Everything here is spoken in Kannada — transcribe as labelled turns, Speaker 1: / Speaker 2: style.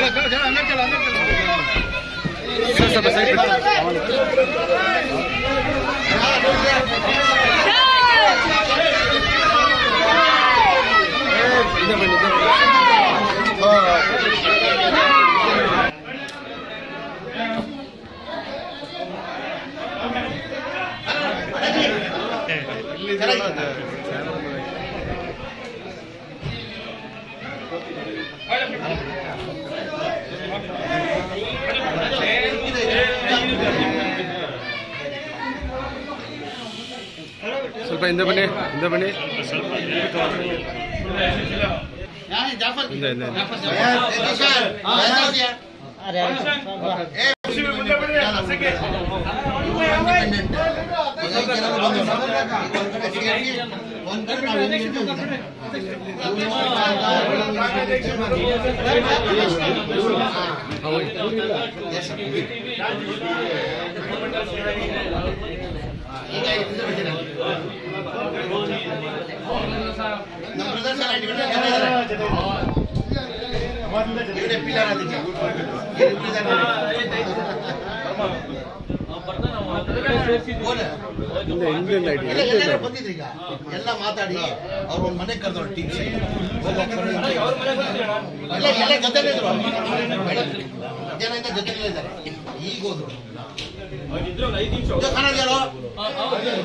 Speaker 1: ಸರ್ ಸ್ವಲ್ಪ ಸೈಡ್ ಹಿಂದೆ ಬನ್ನಿ ಹಿಂದೆ ಬನ್ನಿ ಸ್ವಲ್ಪ ಹಿಂದೆ ಬನ್ನಿ ಹಿಂದೆ ಬನ್ನಿ ಹಿಂದೆ ಹಿಂದೆ ಹಿಂದೆ ಹಿಂದಿಂದ ಇಡಿ ಹಿಂದಿಂದ ಇಡಿ.
Speaker 2: ಎಲ್ಲ ಮಾತಾಡಿ ಅವ್ರ ಒಂದ್ ಮನೆ ಕರೆದವ್ರು ಟೀಮ್ ಎಲ್ಲ ಎಲ್ಲ ಜೊತೆಲೇ ಇದ್ರು ಮಧ್ಯಾಹ್ನದಿಂದ ಜೊತೆಲೇ ಇದ್ದಾರೆ ಈಗ ಹೋದ್ರು ಇದು ಕನ್ನಡ ಹೇಳು